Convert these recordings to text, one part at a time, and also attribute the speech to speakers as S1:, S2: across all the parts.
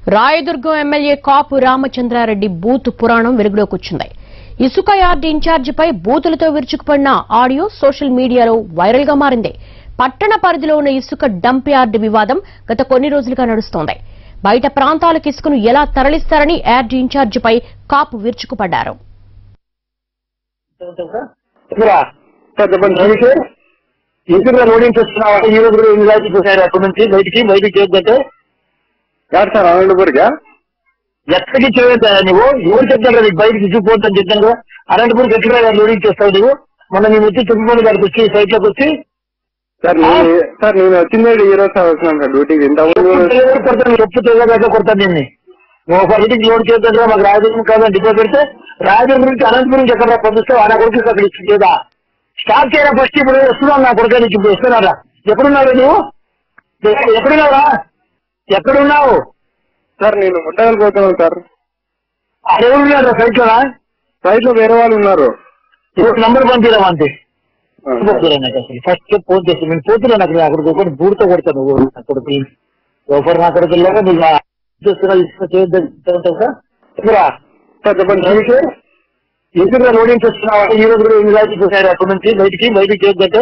S1: Rayadurgam MLA Kapu Ramachandra Reddy బూత్ పురాణం వెలుగులోకొచ్చింది ఇసుక యార్డ్ ఇన్ఛార్జిపై బూతులతో విరుచుకుపడిన ఆడియో సోషల్ మీడియాలో వైరల్ గా మారింది పట్టణ పరిధిలో ఉన్న ఇసుక డంప్ యార్డ్ వివాదం గత కొన్ని రోజులుగా నడుస్తోంది బయట ప్రాంతాలకు ఇసుకను ఎలా తరలిస్తారని యార్డ్ ఇన్ఛార్జిపై కాపు విరుచుకుపడ్డారు
S2: ఇసురా సార్ చెప్పండి రవి సార్ ఇసుక లోడింగ్ చేస్తున్నావా ఈ రోజు కూడా ఎన్ని రాజు చూసారు అక్కడి నుంచి బయటికి బయటికి చేయొద్దంటే
S3: ಯಾರು ಸರ್ ಅನಂತಪುರ್ಗೆ
S2: ఎక్కడికి చేయొద్దా నువ్వు ఎవరు చెప్తాడు నీకు బయటికి తీసుకుపోతాను చెప్తాను కదా అనంతపురం ఎక్కడ లోడింగ్ చేస్తావు నువ్వు మొన్న నేను వచ్చి చుట్టుకొని గారికి వచ్చి సైట్ లోకి వచ్చి
S3: ಸರ್ ನೀವು ಸರ್ ನೀನು వచ్చిందే ఈరోజు సార్ వచ్చినాను సార్ డ్యూటీకి ఇంతకుముందు
S2: ఎవరు కొడతాను ఎప్పుడు తెలియక కొడతాను నిన్ను నువ్వు ఒక ఇంటికి లోడ్ చేద్దాం మాకు రాజధాని కాదని డిపో పెడితే రాజధాని గురించి అనంతపురం నుంచి ఎక్కడ పంపిస్తావు ఆయన కొడుకు అక్కడ ఇచ్చి లేదా స్టార్ట్ చేయరా ఫస్ట్ ఇప్పుడు వస్తున్నావు నా కొడుకు నీకు ఇప్పుడు వస్తున్నారా ఎక్కడున్నావు నువ్వు ఎక్కడ- ఎక్కడున్నావురా ఎక్కడున్నావు
S3: సార్ నేను ముట్టగలు పోతున్నాను సార్
S2: ఎవరున్నారు సైట్ లోనా
S3: సైట్ లో వేరే వాళ్ళు ఉన్నారు
S2: ఇప్పుడు నంబర్ పంపిరా అంతే
S3: ఆ,
S2: ఫస్ట్ ఫోన్ చేసి నేను పోతున్నాను అక్కడ అక్కడికి ఒకటి బూడితో కొడతాను నువ్వు అక్కడికి ఎవరు నా అక్కడికి వెళ్ళాక నీకు ఆ చేస్తున్నా ఇసుక చేయొద్దని సార్ ఇసురా
S3: సార్ చెప్పండి
S2: రవి సార్ ఇసుక లోడింగ్ చేస్తున్నావా ఈ రోజు కూడా ఎన్ని రాజు చూసారు అక్కడి నుంచి బయటికి బయటికి చేయొద్దంటే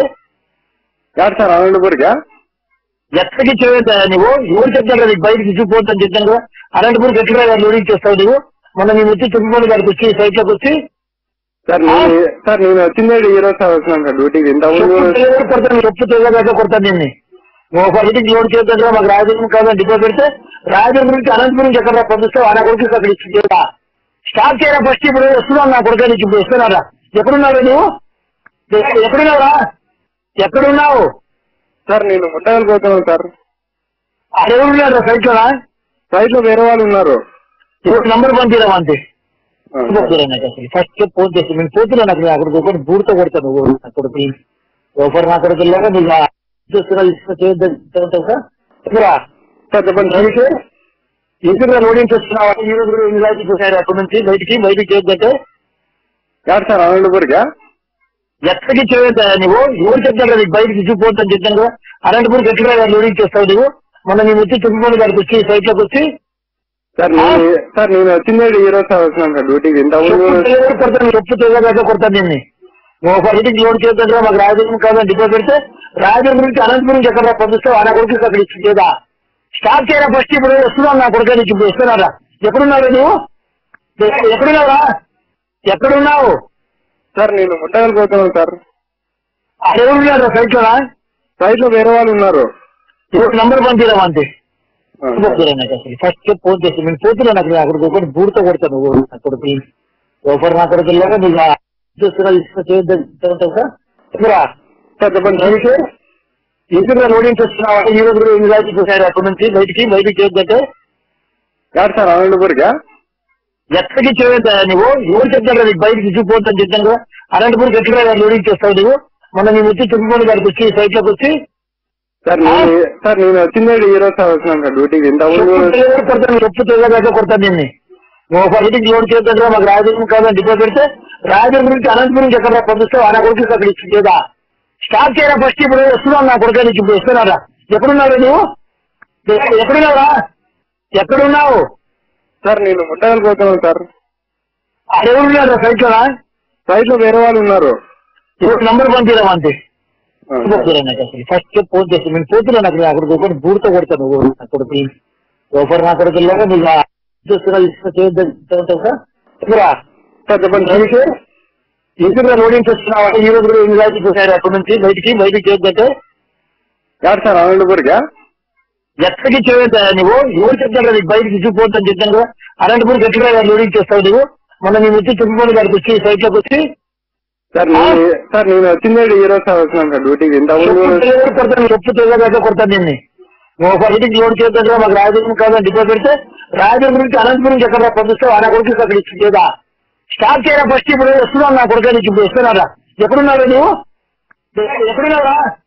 S3: యారు సార్ అనంతపూర్గా
S2: ఎక్కడికి చేయొద్దా నువ్వు ఎవరు చెప్తాడు నీకు బయటికి తీసుకుపోతాను చెప్తాను కదా అనంతపురం ఎక్కడ లోడింగ్ చేస్తావు నువ్వు మొన్న నేను వచ్చి చుట్టుకొని గారికి వచ్చి సైట్ లోకి వచ్చి
S3: సార్ నేను సార్ నేను వచ్చిందే ఈరోజు సార్ వచ్చినాను సార్ డ్యూటీకి ఇంతకుముందు
S2: ఎవరు కొడతాను ఎప్పుడు తెలియక కొడతాను నిన్ను నువ్వు ఒక ఇంటికి లోడ్ చేద్దాం మాకు రాజధాని కాదని డిపో పెడితే రాజధాని గురించి అనంతపురం నుంచి ఎక్కడ పంపిస్తావు ఆయన కొడుకు అక్కడ ఇచ్చి లేదా స్టార్ట్ చేయరా ఫస్ట్ ఇప్పుడు వస్తున్నావు నా కొడుకు నీకు ఇప్పుడు వస్తున్నారా ఎక్కడున్నావు నువ్వు ఎక్కడ- ఎక్కడున్నావురా ఎక్కడున్నావు
S3: సార్ నేను ముట్టగలు పోతున్నాను సార్
S2: ఎవరున్నారు సైట్ లోనా
S3: సైట్ లో వేరే వాళ్ళు ఉన్నారు
S2: ఇప్పుడు నంబర్ పంపిరా అంతే
S3: ఆ,
S2: ఫస్ట్ ఫోన్ చేసి నేను పోతున్నాను అక్కడ అక్కడికి ఒకటి బూడితో కొడతాను నువ్వు అక్కడికి ఎవరు నా అక్కడికి వెళ్ళాక నీకు ఆ చేస్తున్నా ఇసుక చేయొద్దని సార్ ఇసురా
S3: సార్ చెప్పండి
S2: రవి సార్ ఇసుక లోడింగ్ చేస్తున్నావా ఈ రోజు కూడా ఎన్ని రాజు చూసారు అక్కడి నుంచి బయటికి బయటికి చేయొద్దంటే
S3: యారు సార్ అనంతపూర్గా
S2: ఎక్కడికి చేయొద్దా నువ్వు ఎవరు చెప్తాడు నీకు బయటికి తీసుకుపోతాను చెప్తాను కదా అనంతపురం ఎక్కడ లోడింగ్ చేస్తావు నువ్వు మొన్న నేను వచ్చి చుట్టుకొని గారికి వచ్చి సైట్ లోకి వచ్చి
S3: సార్ నేను సార్ నేను వచ్చిందే ఈరోజు సార్ వచ్చినాను సార్ డ్యూటీకి ఇంతకుముందు
S2: ఎవరు కొడతాను ఎప్పుడు తెలియక కొడతాను నిన్ను నువ్వు ఒక ఇంటికి లోడ్ చేద్దాం మాకు రాజధాని కాదని డిపో పెడితే రాజధాని గురించి అనంతపురం నుంచి ఎక్కడ పంపిస్తావు ఆయన కొడుకు అక్కడ ఇచ్చి లేదా స్టార్ట్ చేయరా ఫస్ట్ ఇప్పుడు వస్తున్నావు నా కొడుకు నీకు ఇప్పుడు వస్తున్నారా ఎక్కడున్నావు నువ్వు ఎక్కడ- ఎక్కడున్నావురా ఎక్కడున్నావు
S3: సార్ నేను ముట్టగలు పోతున్నాను సార్
S2: ఎవరున్నారు సైట్ లోనా
S3: సైట్ లో వేరే వాళ్ళు ఉన్నారు
S2: ఇప్పుడు నంబర్ పంపిరా అంతే
S3: ఆ,
S2: ఫస్ట్ ఫోన్ చేసి నేను పోతున్నాను అక్కడ అక్కడికి ఒకటి బూడితో కొడతాను నువ్వు అక్కడికి ఎవరు నా అక్కడికి వెళ్ళాక నీకు ఆ చేస్తున్నా ఇసుక చేయొద్దని సార్ ఇసురా
S3: సార్ చెప్పండి
S2: రవి సార్ ఇసుక లోడింగ్ చేస్తున్నావా ఈ రోజు కూడా ఎన్ని రాజు చూసారు అక్కడి నుంచి బయటికి బయటికి చేయొద్దంటే
S3: యారు సార్ అనంతపూర్గా
S2: ఎక్కడికి చేయొద్దా నువ్వు ఎవరు చెప్తాడు నీకు బయటికి తీసుకుపోతాను చెప్తాను కదా అనంతపురం ఎక్కడ లోడింగ్ చేస్తావు నువ్వు మొన్న నేను వచ్చి చుట్టుకొని గారికి వచ్చి సైట్ లోకి వచ్చి
S3: సార్ నేను సార్ నేను వచ్చిందే ఈరోజు సార్ వచ్చినాను సార్ డ్యూటీకి ఇంతకుముందు
S2: ఎవరు కొడతాను ఎప్పుడు తెలియక కొడతాను నిన్ను నువ్వు ఒక ఇంటికి లోడ్ చేద్దాం మాకు రాజధాని కాదని డిపో పెడితే రాజధాని గురించి అనంతపురం నుంచి ఎక్కడ పంపిస్తావు ఆయన కొడుకు అక్కడ ఇచ్చి లేదా స్టార్ట్ చేయరా ఫస్ట్ ఇప్పుడు వస్తున్నావు నా కొడుకు నీకు ఇప్పుడు వస్తున్నారా ఎక్కడున్నావు నువ్వు ఎక్కడ- ఎక్కడున్నావురా ఎక్కడున్నావు
S3: సార్ నేను ముట్టగలు పోతున్నాను సార్
S2: ఎవరున్నారు సైట్ లోనా
S3: సైట్ లో వేరే వాళ్ళు ఉన్నారు
S2: ఇప్పుడు నంబర్ పంపిరా అంతే
S3: ఆ,
S2: ఫస్ట్ ఫోన్ చేసి నేను పోతున్నాను అక్కడ అక్కడికి ఒకటి బూడితో కొడతాను నువ్వు అక్కడికి ఎవరు నా అక్కడికి వెళ్ళాక నీకు ఆ చేస్తున్నా ఇసుక చేయొద్దని సార్ ఇసురా
S3: సార్ చెప్పండి
S2: రవి సార్ ఇసుక లోడింగ్ చేస్తున్నావా ఈ రోజు కూడా ఎన్ని రాజు చూసారు అక్కడి నుంచి బయటికి బయటికి చేయొద్దంటే
S3: యారు సార్ అనంతపూర్గా
S2: ఎక్కడికి చేయొద్దా నువ్వు ఎవరు చెప్తాడు నీకు బయటికి తీసుకుపోతాను చెప్తాను కదా అనంతపురం ఎక్కడ లోడింగ్ చేస్తావు నువ్వు మొన్న నేను వచ్చి చుట్టుకొని గారికి వచ్చి సైట్ లోకి వచ్చి
S3: సార్ నేను సార్ నేను వచ్చిందే ఈరోజు సార్ వచ్చినాను సార్ డ్యూటీకి ఇంతకుముందు
S2: ఎవరు కొడతాను ఎప్పుడు తెలియక కొడతాను నిన్ను నువ్వు ఒక ఇంటికి లోడ్ చేద్దాం మాకు రాజధాని కాదని డిపో పెడితే రాజధాని గురించి అనంతపురం నుంచి ఎక్కడ పంపిస్తావు ఆయన కొడుకు అక్కడ ఇచ్చి లేదా స్టార్ట్ చేయరా ఫస్ట్ ఇప్పుడు వస్తున్నావు నా కొడుకు నీకు ఇప్పుడు వస్తున్నారా ఎక్కడున్నావు నువ్వు ఎక్కడ- ఎక్కడున్నావురా